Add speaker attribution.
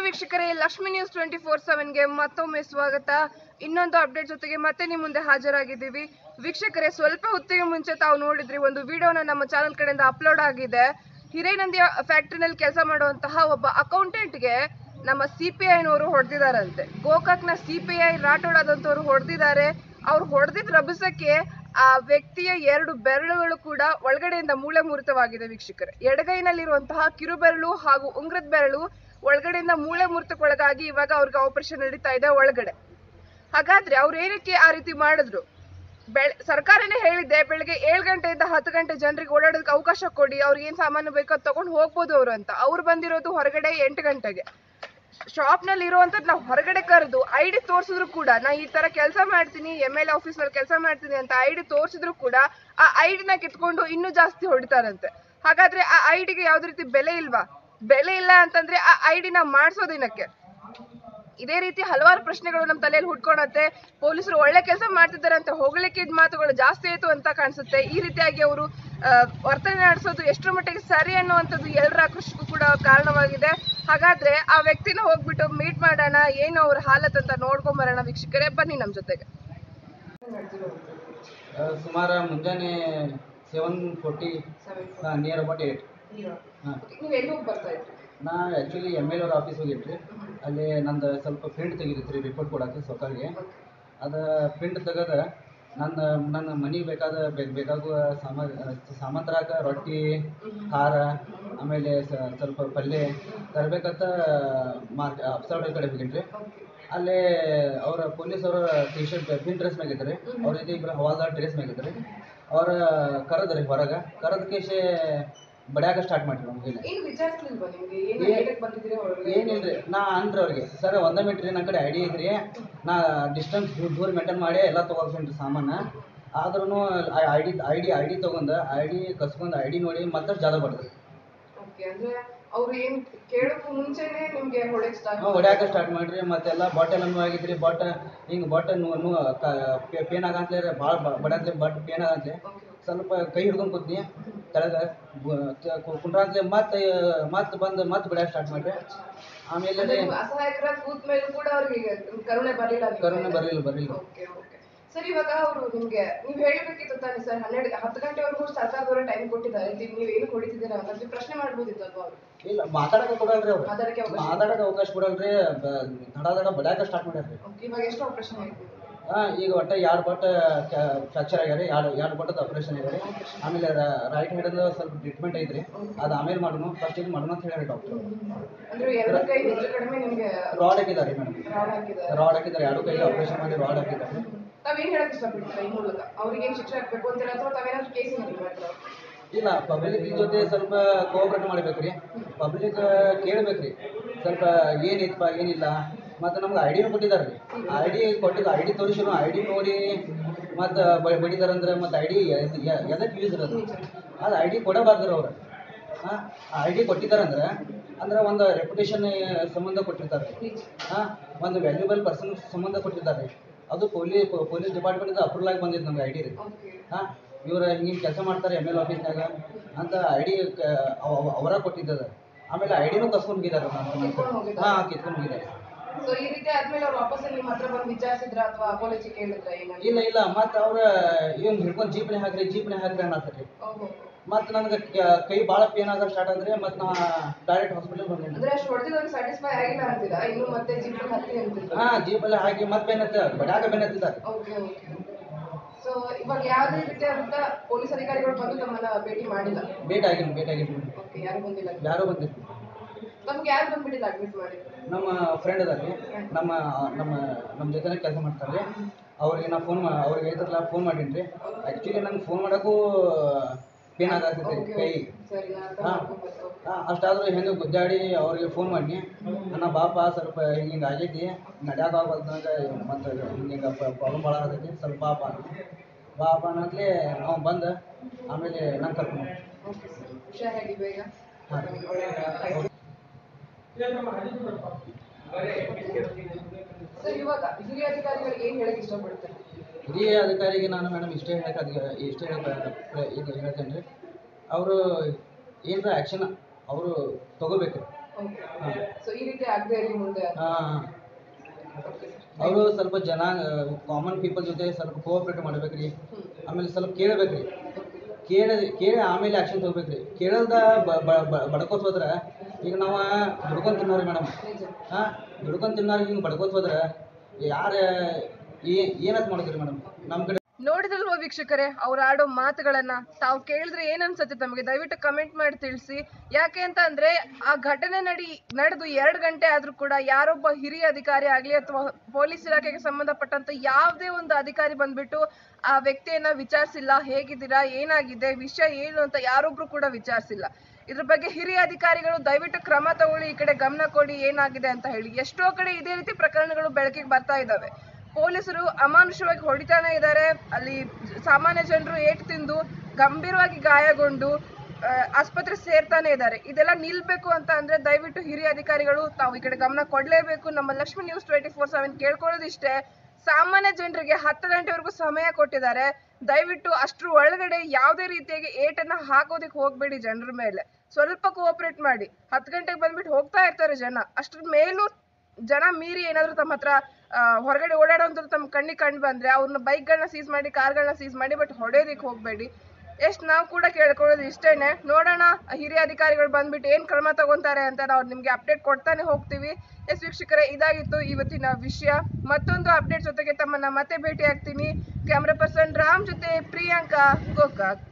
Speaker 1: ವೀಕ್ಷಕರೇ Lakshmi news twenty four ಸೆವೆನ್ಗೆ ಮತ್ತೊಮ್ಮೆ ಸ್ವಾಗತ ಇನ್ನೊಂದು ಅಪ್ಡೇಟ್ ಜೊತೆಗೆ ಮತ್ತೆ ನಿಮ್ಮ ಮುಂದೆ ಹಾಜರಾಗಿದ್ದೀವಿ ವೀಕ್ಷಕರೇ ಸ್ವಲ್ಪ ಹೊತ್ತಿಗೆ ಮುಂಚೆ ತಾವು ನೋಡಿದ್ರಿ ಒಂದು ವಿಡಿಯೋನ ನಮ್ಮ ಚಾನಲ್ ಕಡೆಯಿಂದ ಅಪ್ಲೋಡ್ ಆಗಿದೆ ಹಿರೇನಂದಿಯ ಫ್ಯಾಕ್ಟ್ರಿನಲ್ಲಿ ಕೆಲಸ ಮಾಡುವಂತಹ ಒಬ್ಬ ಅಕೌಂಟೆಂಟ್ಗೆ ನಮ್ಮ ಸಿ ಪಿ ಐನವರು ಹೊಡೆದಿದ್ದಾರಂತೆ ಗೋಕಾಕ್ನ ಸಿ ಪಿ ಐ ರಾಠೋಡಾದಂಥವ್ರು ಹೊಡೆದಿದ್ದಾರೆ ಅವ್ರು ಹೊಡೆದಿದ್ ರಭಸಕ್ಕೆ ಆ ವ್ಯಕ್ತಿಯ ಎರಡು ಬೆರಳುಗಳು ಕೂಡ ಒಳಗಡೆಯಿಂದ ಮೂಳೆ ಮುರಿತವಾಗಿದೆ ವೀಕ್ಷಕರೇ ಎಡಗೈನಲ್ಲಿರುವಂತಹ ಕಿರುಬೆರಳು ಹಾಗೂ ಉಂಗ್ರದ ಬೆರಳು ಒಳಗಡೆಯಿಂದ ಮೂಳೆ ಮುರಿತಕ್ಕೊಳಗಾಗಿ ಇವಾಗ ಅವ್ರಿಗೆ ಆಪರೇಷನ್ ನಡೀತಾ ಇದೆ ಒಳಗಡೆ ಹಾಗಾದ್ರೆ ಅವ್ರು ಏನಕ್ಕೆ ಆ ರೀತಿ ಮಾಡಿದ್ರು ಬೆಳ್ ಸರ್ಕಾರನೇ ಹೇಳಿದ್ದೆ ಬೆಳಗ್ಗೆ ಏಳು ಗಂಟೆಯಿಂದ ಹತ್ತು ಗಂಟೆ ಜನರಿಗೆ ಓಡಾಡೋದಕ್ಕೆ ಅವಕಾಶ ಕೊಡಿ ಅವ್ರಿಗೆ ಏನ್ ಸಾಮಾನು ಬೇಕೋ ಅದ್ ತಗೊಂಡು ಹೋಗ್ಬೋದು ಅವರು ಅಂತ ಅವ್ರು ಬಂದಿರೋದು ಹೊರಗಡೆ ಎಂಟು ಗಂಟೆಗೆ ಶಾಪ್ ನಲ್ಲಿ ಇರುವಂತದ್ ನಾವು ಹೊರಗಡೆ ಕರೆದು ಐ ಡಿ ತೋರಿಸಿದ್ರು ಕೂಡ ನಾ ಈ ತರ ಕೆಲಸ ಮಾಡ್ತೀನಿ ಎಮ್ ಎಲ್ ಆಫೀಸ್ ನಲ್ಲಿ ಕೆಲಸ ಮಾಡ್ತೀನಿ ಅಂತ ಐ ಡಿ ತೋರಿಸಿದ್ರು ಕೂಡ ಆ ಐ ಡಿನ ಕಿತ್ಕೊಂಡು ಇನ್ನೂ ಜಾಸ್ತಿ ಹೊಡಿತಾರಂತೆ ಹಾಗಾದ್ರೆ ಆ ಐ ಡಿಗೆ ಯಾವ್ದು ರೀತಿ ಬೆಲೆ ಇಲ್ವಾ ಬೆಲೆ ಇಲ್ಲ ಅಂತಂದ್ರೆ ಆ ಐ ಡಿನ ಮಾಡಿಸೋದಿನಕ್ಕೆ ಇದೇ ರೀತಿ ಹಲವಾರು ಪ್ರಶ್ನೆಗಳು ನಮ್ಮ ತಲೆಯಲ್ಲಿ ಹುಟ್ಕೊಳತ್ತೆ ಪೊಲೀಸರು ಒಳ್ಳೆ ಕೆಲಸ ಮಾಡ್ತಿದ್ದಾರೆ ಅಂತ ಹೊಗಳಿಕೆ ಮಾತುಗಳು ಜಾಸ್ತಿ ಆಯ್ತು ಅಂತ ಕಾಣಿಸುತ್ತೆ ಈ ರೀತಿಯಾಗಿ ಅವರು ವರ್ತನೆ ನಡೆಸೋದು ಎಷ್ಟರ ಮಟ್ಟಿಗೆ ಸರಿ ಅನ್ನುವಂಥದ್ದು ಎಲ್ಲರ ಆಕ್ರೋಶಕ್ಕೂ ಕೂಡ ಕಾರಣವಾಗಿದೆ ಹಾಗಾದ್ರೆ ಆ ವ್ಯಕ್ತಿನ ಹೋಗ್ಬಿಟ್ಟು ಮೀಟ್ ಮಾಡೋಣ ಏನು ಅವ್ರ ಹಾಲತ್ ಅಂತ ನೋಡ್ಕೊಂಡ್ ಬರೋಣ ವೀಕ್ಷಕರೇ ಬನ್ನಿ ನಮ್ಮ ಜೊತೆಗೆ
Speaker 2: ಸುಮಾರು ಮುಂಜಾನೆ seven forty near about eight ಹಾಂ
Speaker 1: ನೀವು ಎಲ್ಲಿ ಹೋಗಿ ಬರ್ತಾ ಇದ್ರಿ
Speaker 2: ನಾ ಆ್ಯಕ್ಚುಲಿ ಎಮ್ ಎಲ್ ಅವ್ರ ಆಫೀಸ್ ಹೋಗಿದ್ರಿ ಅಲ್ಲಿ ನಂದು ಸ್ವಲ್ಪ ಪ್ರಿಂಟ್ ತೆಗಿದಿತ್ತು ರೀ ರಿಪೋರ್ಟ್ ಕೊಡಕ್ಕೆ ಸೊಕಾರಿಗೆ ಅದು ಪ್ರಿಂಟ್ ತೆಗೆದ ನನ್ನ ನನ್ನ ಮನೆಗೆ ಬೇಕಾದ ಬೇಕು ಬೇಕಾಗುವ ಸಾಮಾ ಸಾಮಾನ್ ತರಾಕ ರೊಟ್ಟಿ ಖಾರ ಆಮೇಲೆ ಸ- ಸ್ವಲ್ಪ ಪಲ್ಯ ತರಬೇಕಂತ ಮಾರ್ಕ್ ಅಪ್ಸರ್ಡ್ ಕಡೆ ಹೋಗಿನ್ರಿ ಅಲ್ಲೇ ಅವರ ಪೊಲೀಸ್ ಅವರ ಟಿ ಶರ್ಟ್ ಪಿನ್ ಡ್ರೆಸ್ ಮ್ಯಾಗಿದ್ರಿ ಅವ್ರ ಜೊತೆ ಇಬ್ಬರು ಹವಾಲ್ದಾರ್ ಡ್ರೆಸ್ ಮ್ಯಾಗಿದ್ರಿ ಅವ್ರ ಕರೆದ್ರಿ ಹೊರಗೆ ಕರೆದ ಕೇಶೆ ಬಡ್ಯಾಕ ಸ್ಟಾರ್ಟ್ ಮಾಡಿರಿ ನಮ್ಗೆ
Speaker 1: ಏನು ವಿಚಾರಿಸ್ಲಿಲ್ವಾ ನಿಮ್ಗೆ ಏನು
Speaker 2: ಏ-
Speaker 1: ಹೇಳಕ್ ಬಂದಿದ್ದೀರಿ ಹೊರಗಡೆ
Speaker 2: ಏನಿಲ್ರಿ ನಾ ಅಂದ್ರಿ ಅವ್ರಿಗೆ ಸರ್ ಒಂದ ಮಿನಿಟ್ ರೀ ನನ್ನ ಕಡೆ ಐಡಿ ಐತ್ರಿ ನಾ ಡಿಸ್ಟೆನ್ಸ್ ದೂರ ಮೇಂಟೈನ್ ಮಾಡಿ ಎಲ್ಲ ತೊಗೊಳ್ತೀನಿ ಸಾಮಾನು ಆದ್ರೂ I D I D I D ತೊಗೊಂಡು ಐ ಡಿ ಕಸ್ಕೊಂಡು ಐ ಡಿ ನೋಡಿ ಮತ್ತಷ್ಟು ಜಾಗ ಬಡ್ದು
Speaker 1: ಓಕೆ ಅಂದ್ರೆ ಅವ್ರು ಏನ್ ಕೇಳೋಕ್ಕೂ ಮುಂಚೆನೆ ನಿಮ್ಗೆ ಹೊಡೆಯಕ್ ಸ್ಟಾರ್ಟ್
Speaker 2: ಹೊಡ್ಯಾಕ ಸ್ಟಾರ್ಟ್ ಮಾಡ್ರಿ ಮತ್ತೆಲ್ಲ ಬಾಟಲ್ ಅನ್ನು ಆಗಿದ್ರಿ ಬಾಟ ಹಿಂಗೆ ಬಾಟಲ್ ನೂ ಪೇನ್ ಆಗಂತ್ಲೆ ಭಾಳ ಬಡಂತ್ಲೆ ಬಟ್ ಪೇನ್ ಆಗಂತ್ಲೆ ಸ್ವಲ್ಪ ಕೈ ಹಿಡ್ಕೊಂಡು ಕೂತ್ನಿ ಕೆಳಗೆ ಕುಂಡ್ರಾಂತ್ಲೆ ಮತ್ತೆ ಮತ್ತೆ ಬಂದು ಮತ್ತೆ ಬಿಡಕ್ಕೆ ಸ್ಟಾರ್ಟ್ ಮಾಡ್ರಿ ಆಮೇಲೆ ರೀ
Speaker 1: ಅಸಹಾಯಕರ ಕೂತ್ ಮೇಲೂ ಕೂಡ ಅವ್ರಿಗೆ ಕರುಣೆ ಬರಲಿಲ್ಲ
Speaker 2: ಕರೋನಾ ಬರಲಿಲ್ಲ ಬರಲಿಲ್ಲ
Speaker 1: ಓಕೆ ಓಕೆ ಸರ್ ಇವಾಗ ಅವರು ನಿಮ್ಗೆ ನೀವ್ ಹೇಳ್ಬೇಕಿತ್ತು ತಾನೆ ಸರ್ ಹನ್ನೆರಡು ಹತ್ತು ಗಂಟೆವರೆಗೂ ಸರ್ಕಾರದವರು ಟೈಮ್ ಕೊಟ್ಟಿದ್ದಾರೆ ಇದು ನೀವ್ ಏನು ಕೊಡಿತಿದ್ದೀರಾ ಅಂತ ನೀವು ಪ್ರಶ್ನೆ ಮಾಡ್ಬೋದಿತ್ತಲ್ವಾ ಅವರು
Speaker 2: ಇಲ್ಲ ಮಾತಾಡಕ್ಕೆ ಕೊಡಲ್ರಿ ಅವ್ರು
Speaker 1: ಅದಕ್ಕೆ ಅವಕಾಶ
Speaker 2: ಮಾತಾಡಕ್ಕೆ ಅವಕಾಶ ಕೊಡಲ್ರಿ ಬ- ದಡ ದಡ ಬಡ್ಯಾಕ ಸ್ಟಾರ್ಟ್ ಮಾಡ್ಯಾರ್ರಿ
Speaker 1: Okay, ಇವಾಗ ಎಷ್ಟು ಆಪರೇಷನ್ ಆಯ್ತು
Speaker 2: ಹಾ ಈಗ ಒಟ್ಟು ಎರಡು ಬಟ್ ಫ್ರಾಕ್ಚರ್ ಆಗ್ಯಾರಿ ಎರಡು ಎರಡು ಬಟ್ಟದ ಆಪರೇಷನ್ ಆಗ್ಯಾರಿ ಆಮೇಲೆ ರೈಟ್ ಹ್ಯಾಂಡ್ ಸ್ವಲ್ಪ ಟ್ರೀಟ್ಮೆಂಟ್ ಐತ್ರಿ ಅದು ಆಮೇಲೆ ಮಾಡೋಣ ಫಸ್ಟ್ ಇದು ಮಾಡೋಣ ಅಂತ ಹೇಳ್ಯಾರಿ ಡಾಕ್ಟರ್
Speaker 1: ಅಂದ್ರೆ ಎರಡು ಕೈ ಹೆಚ್ಚು ಕಡಿಮೆ ನಿಮ್ಗೆ
Speaker 2: ರಾಡ್ ಹಾಕಿದ್ದಾರೆ ಮೇಡಮ್
Speaker 1: ರಾಡ್ ಹಾಕಿದ್ದಾರೆ
Speaker 2: ರಾಡ್ ಹಾಕಿದ್ದಾರೆ ಎರಡು ಕೈಗೆ ಆಪರೇಷನ್ ಮಾಡಿ ರಾಡ್ ಹಾಕಿದ್ದಾರೆ
Speaker 1: ತಾವೇನ್ ಹೇಳಕ್ ಇಷ್ಟಪಡ್ತೀರಾ ಈ ಮೂಲಕ ಅವ್ರಿಗೆ ಏನ್ ಶಿಕ್ಷೆ ಹಾಕ್ಬೇಕು ಅಂತೀರಾ ಅಥವಾ ತಾವೇನಾದ್ರು ಕೇಸ್ ಮಾಡ್ತೀರಾ
Speaker 2: ಇಲ್ಲ ಪಬ್ಲಿಕ್ ಜೊತೆ ಸ್ವಲ್ಪ ಕೋಆಪರೇಟ್ ಮಾಡ್ಬೇಕ್ರಿ ಪಬ್ಲಿಕ್ ಕೇಳ್ಬೇಕ್ರಿ ಸ್ವಲ್ಪ ಏನಿತ್ತಪ್ಪ ಏನಿಲ್ಲ ಮತ್ತು ನಮ್ಗೆ ಐ ಡಿನೂ ಕೊಟ್ಟಿದ್ದಾರೆ ರೀ ಐ ಡಿ ಕೊಟ್ಟಿದ್ದು ಐ ಡಿ ತೋರಿಸಿರು ಐ ಡಿ ನೋಡಿ ಮತ್ತು ಬಡಿದಾರಂದ್ರೆ ಮತ್ತು ಐ ಡಿ ಎದಕ್ಕೆ ಯೂಸ್ ಇರೋದು ಅದು ಐ ಡಿ ಕೊಡಬಾರ್ದು ಅವ್ರು ಹಾಂ ಐ ಡಿ ಕೊಟ್ಟಿದ್ದಾರಂದ್ರೆ ಅಂದ್ರೆ ಒಂದು ರೆಪ್ಯುಟೇಷನ್ ಸಂಬಂಧ ಕೊಟ್ಟಿರ್ತಾರೆ ಹಾಂ ಒಂದು ವ್ಯಾಲ್ಯೂಬಲ್ ಪರ್ಸನ್ ಸಂಬಂಧ ಕೊಟ್ಟಿರ್ತಾರೆ ಅದು ಪೊಲೀಸ್ ಪೊಲೀಸ್ ಡಿಪಾರ್ಟ್ಮೆಂಟಿಂದ ಅಪ್ರೂವಲ್ ಆಗಿ ಬಂದಿದ್ದು ನಮ್ಗೆ ಐ ಡಿ ರೀ
Speaker 1: ಓಕೆ
Speaker 2: ಹಾಂ ಇವ್ರು ಹಿಂಗೆ ಕೆಲಸ ಮಾಡ್ತಾರೆ ಎಮ್ ಎಲ್ ಆಫೀಸ್ನಾಗ ಅಂತ ಐ ಡಿ ಅವರ ಕೊಟ್ಟಿದ್ದದ ಆಮೇಲೆ ಐ ಡಿನೂ ಕಸ್ಕೊಂಡು ಹೋಗಿದ್ದಾರೆ
Speaker 1: ಕಿತ್ಕೊಂಡ್ ಹೋಗಿದ್ದಾರೆ.
Speaker 2: ಹಾಂ ಕಿತ್ಕೊಂಡು ಹೋಗಿದ್ದಾರೆ
Speaker 1: ಸೊ ಈ ರೀತಿ ಆದ್ಮೇಲೆ ಅವ್ರು ವಾಪಸ್ ನಿಮ್ಮ ಹತ್ರ ಬಂದು ವಿಚಾರಿಸಿದ್ರ ಅಥವಾ ಅಪಾಲಜಿ ಕೇಳಿದ್ರ ಏನಾದ್ರು
Speaker 2: ಇಲ್ಲ ಇಲ್ಲ ಮತ್ತೆ ಅವ್ರ ಇವ್ನು ಹಿಡ್ಕೊಂಡು ಜೀಪ್ನೆ ಹಾಕ್ರಿ ಜೀಪ್ನೆ ಹಾಕ್ರಿ ಅನ್ನತ್ರಿ
Speaker 1: ಓಹೋ
Speaker 2: ಮತ್ತೆ ನನಗೆ ಕೈ ಭಾಳ ಪೇನ್ ಆಗ ಸ್ಟಾರ್ಟ್ ಅಂದ್ರೆ ಮತ್ತೆ ನಾ ಡೈರೆಕ್ಟ್ ಹಾಸ್ಪಿಟಲ್ ಬಂದೇನಿ
Speaker 1: ಅಂದ್ರೆ ಅಷ್ಟು ಹೊಡೆದಿದ್ದವ್ರು ಸ್ಯಾಟಿಸ್ಫೈ ಆಗಿಲ್ಲ ಅಂತೀರಾ ಇನ್ನು ಮತ್ತೆ ಜಿಪ್ ಹತ್ತಿ ಅಂತೀರಾ
Speaker 2: ಹಾಂ ಜೀಪಲ್ಲಿ ಹಾಕಿ ಮತ್ತೆ ಬೆನ್ನತ್ತ ಬಡ್ಯಾಗ ಬೆನ್ನತ್ತಿದ್ದಾರೆ
Speaker 1: ಓಕೆ ಓಕೆ ಸೊ ಇವಾಗ ಯಾವುದೇ ರೀತಿಯಾದಂತ ಪೊಲೀಸ್ ಅಧಿಕಾರಿಗಳು ಬಂದು ತಮ್ಮನ್ನ ಭೇಟಿ ಮಾಡಿಲ್ಲ
Speaker 2: ಭೇಟಿ ಆಗಿನಿ ಭೇಟಿ ಆಗಿನಿ
Speaker 1: ಓಕೆ ಯಾರು ಬಂದಿಲ್ಲ
Speaker 2: ಯಾರೋ ಬಂದಿದ್ರು
Speaker 1: ತಮ್ಗೆ ಯಾರು ಬಂದ್ಬಿಟ್ಟಿಲ್ಲ ಅಡ್ಮಿಟ್ ಮಾಡಿ
Speaker 2: ನಮ್ಮ ಫ್ರೆಂಡ್ ಅದಾರ ರೀ ನಮ್ಮ ನಮ್ಮ ನಮ್ಮ ಜೊತೆನೇ ಕೆಲಸ ಮಾಡ್ತಾರೆ ರೀ ಅವ್ರಿಗೆ ನಾ ಫೋನ್ ಅವ್ರಿಗೆ ಹೇಳ್ತಿರಲ್ಲ ಫೋನ್ ಮಾಡೀನಿ ರೀ ಆ್ಯಕ್ಚುಲಿ ನಂಗೆ ಫೋನ್ ಮಾಡೋಕ್ಕೂ ಪೇನ್ ಆಗತ್ತೈತೆ ರೀ ಕೈ
Speaker 1: ಸರಿ ನಾನು ಅರ್ಥ
Speaker 2: ಹಾ.
Speaker 1: ಮಾಡ್ಕೊಂಡ್ಬರ್ತೀನಿ.
Speaker 2: ಆ, ಅಷ್ಟಾದ್ರೂ ಹೆಂಗೆ ಗುದ್ದಾಡಿ ಅವ್ರಿಗೆ ಫೋನ್ ಮಾಡಿ ಅಣ್ಣ ಬಾಪ ಸ್ವಲ್ಪ ಹಿಂಗೆ ಹಿಂಗೆ ಆಗೈತಿ ನಡ್ಯಾಕ ಆಗ್ಬಲ್ದಂಗ ಮತ್ತು ಹಿಂಗೆ ಪ್ರಾಬ್ಲಮ್ ಭಾಳ ಆಗತೈತಿ ಸ್ವಲ್ಪ ಬಾಪ ಬಾಪ ಅನ್ನತ್ಲೆ ಅವ್ನು ಬಂದು ಆಮೇಲೆ ನಂಗೆ ಕರ್ಕೊಂಡು
Speaker 1: ಓಕೆ ಸರ್ ಹುಷಾರಾಗಿ ಬೇಗ
Speaker 2: ಹಾಂ
Speaker 1: ಸರ್ ಇವಾಗ ಹಿರಿಯ ಅಧಿಕಾರಿಗಳಿಗೆ ಏನ್ ಹೇಳಕ್ ಇಷ್ಟಪಡ್ತಾರೆ
Speaker 2: ಹಿರಿಯ ಅಧಿಕಾರಿಗೆ ನಾನು ಮೇಡಮ್ ಇಷ್ಟೇ ಹೇಳಕ್ಕೆ ಅದಕ್ಕೆ ಇಷ್ಟೇ ಹೇಳಕ್ಕೆ ಇದು ಹೇಳ್ತೇನೆ ರೀ ಅವರು ಏನರ ಆ್ಯಕ್ಷನ್ ಅವರು ತಗೋಬೇಕು ಹಾಂ
Speaker 1: ಸೊ ಈ ರೀತಿ ಆಗದೆ ಇರಲಿ ಮುಂದೆ
Speaker 2: ಹಾಂ ಅವರು ಸ್ವಲ್ಪ ಜನ ಕಾಮನ್ ಪೀಪಲ್ ಜೊತೆ ಸ್ವಲ್ಪ ಕೋಆಪ್ರೇಟ್ ಮಾಡ್ಬೇಕ್ರಿ ಆಮೇಲೆ ಸ್ವಲ್ಪ ಕೇಳಬೇಕ್ರಿ ಕೇಳ ಕೇಳಿ ಆಮೇಲೆ ಆ್ಯಕ್ಷನ್ ತೊಗೋಬೇಕ್ರಿ ಕೇಳಲ್ದ ಬಡ್ಕೋತ ಹೋದ್ರೆ ಈಗ ನಾವು ದುಡ್ಕೊಂಡು ತಿನ್ನೋರಿ ಮೇಡಮ್ ಹಾಂ ದುಡ್ಕೊಂಡು ತಿನ್ನೋರಿಗೆ ಹಿಂಗೆ ಬಡ್ಕೋತ ಹೋದ್ರೆ ಯಾರು ಏನಂತ ಮಾಡಿದ್ರಿ ಮೇಡಮ್ ನಮ್ಮ ಕಡೆ
Speaker 1: ನೋಡಿದಲ್ವಾ ವೀಕ್ಷಕರೇ ಅವ್ರು ಆಡೋ ಮಾತುಗಳನ್ನ ತಾವು ಕೇಳಿದ್ರೆ ಏನ್ ಅನ್ಸುತ್ತೆ ತಮಗೆ ದಯವಿಟ್ಟು ಕಮೆಂಟ್ ಮಾಡಿ ತಿಳಿಸಿ ಯಾಕೆ ಅಂತ ಅಂದ್ರೆ ಆ ಘಟನೆ ನಡಿ ನಡೆದು ಎರಡು ಗಂಟೆ ಆದ್ರೂ ಕೂಡ ಯಾರೊಬ್ಬ ಹಿರಿಯ ಅಧಿಕಾರಿ ಆಗ್ಲಿ ಅಥವಾ ಪೊಲೀಸ್ ಇಲಾಖೆಗೆ ಸಂಬಂಧಪಟ್ಟಂತ ಯಾವುದೇ ಒಂದು ಅಧಿಕಾರಿ ಬಂದ್ಬಿಟ್ಟು ಆ ವ್ಯಕ್ತಿಯನ್ನ ವಿಚಾರಿಸಿಲ್ಲ ಹೇಗಿದ್ದೀರಾ ಏನಾಗಿದೆ ವಿಷಯ ಏನು ಅಂತ ಯಾರೊಬ್ರು ಕೂಡ ವಿಚಾರಿಸಿಲ್ಲ ಇದ್ರ ಬಗ್ಗೆ ಹಿರಿಯ ಅಧಿಕಾರಿಗಳು ದಯವಿಟ್ಟು ಕ್ರಮ ತಗೊಳ್ಳಿ ಈ ಕಡೆ ಗಮನ ಕೊಡಿ ಏನಾಗಿದೆ ಅಂತ ಹೇಳಿ ಎಷ್ಟೋ ಕಡೆ ಇದೇ ರೀತಿ ಪ್ರಕರಣಗಳು ಬೆಳಕಿಗೆ ಬರ್ತಾ ಇದ್ದಾವೆ ಪೊಲೀಸರು ಅಮಾನುಷವಾಗಿ ಹೊಡಿತಾನೆ ಇದ್ದಾರೆ ಅಲ್ಲಿ ಸಾಮಾನ್ಯ ಜನರು ಏಟು ತಿಂದು ಗಂಭೀರವಾಗಿ ಗಾಯಗೊಂಡು ಆ, ಆಸ್ಪತ್ರೆ ಸೇರ್ತಾನೆ ಇದ್ದಾರೆ ಇದೆಲ್ಲ ನಿಲ್ಬೇಕು ಅಂತ ಅಂದ್ರೆ ದಯವಿಟ್ಟು ಹಿರಿಯ ಅಧಿಕಾರಿಗಳು ತಾವು ಈ ಕಡೆ ಗಮನ ಕೊಡ್ಲೇಬೇಕು ನಮ್ಮ Lakshmi news twenty four seven ಕೇಳ್ಕೊಳ್ಳೋದಿಷ್ಟೇ ಸಾಮಾನ್ಯ ಜನರಿಗೆ ಹತ್ತು ಗಂಟೆವರೆಗೂ ಸಮಯ ಕೊಟ್ಟಿದ್ದಾರೆ ದಯವಿಟ್ಟು ಅಷ್ಟ್ರ ಒಳಗಡೆ ಯಾವುದೇ ರೀತಿಯಾಗಿ ಏಟನ್ನ ಹಾಕೋದಕ್ಕೆ ಹೋಗ್ಬೇಡಿ ಜನರ ಮೇಲೆ ಸ್ವಲ್ಪ ಕೋಆಪರೇಟ್ ಮಾಡಿ ಹತ್ತು ಗಂಟೆಗೆ ಬಂದ್ಬಿಟ್ಟು ಹೋಗ್ತಾ ಇರ್ತಾರೆ ಜನ ಅಷ್ಟ್ರ ಮೇಲೂ ಜನ ಮೀರಿ ಏನಾದ್ರು ತಮ್ಮ ಹತ್ರ ಆ, ಹೊರಗಡೆ ಓಡಾಡೋಂಥದ್ದು ತಮ್ಮ ಕಣ್ಣಿಗೆ ಕಂಡು ಬಂದ್ರೆ ಅವ್ರನ್ನ ಬೈಕ್ಗಳನ್ನ ಸೀಸ್ ಮಾಡಿ ಕಾರ್ಗಳನ್ನ ಸೀಸ್ ಮಾಡಿ ಬಟ್ ಹೊಡೆಯೋದಕ್ಕೆ ಹೋಗ್ಬೇಡಿ ಎಷ್ಟು ನಾವು ಕೂಡ ಕೇಳ್ಕೊಳ್ಳೋದು ಇಷ್ಟೇನೆ ನೋಡೋಣ ಹಿರಿಯ ಅಧಿಕಾರಿಗಳು ಬಂದ್ಬಿಟ್ಟು ಏನ್ ಕ್ರಮ ತಗೊಂತಾರೆ ಅಂತ ನಾವು ನಿಮ್ಗೆ ಅಪ್ಡೇಟ್ ಕೊಡ್ತಾನೆ ಹೋಗ್ತೀವಿ ಎಸ್ ವೀಕ್ಷಕರೇ ಇದಾಗಿತ್ತು ಇವತ್ತಿನ ವಿಷಯ ಮತ್ತೊಂದು ಅಪ್ಡೇಟ್ ಜೊತೆಗೆ ತಮ್ಮನ್ನ ಮತ್ತೆ ಭೇಟಿ ಆಗ್ತೀನಿ ಕ್ಯಾಮ್ರಾ ಪರ್ಸನ್ ರಾಮ್ ಜೊತೆ ಪ್ರಿಯಾಂಕಾ ಗೋಕಾಕ್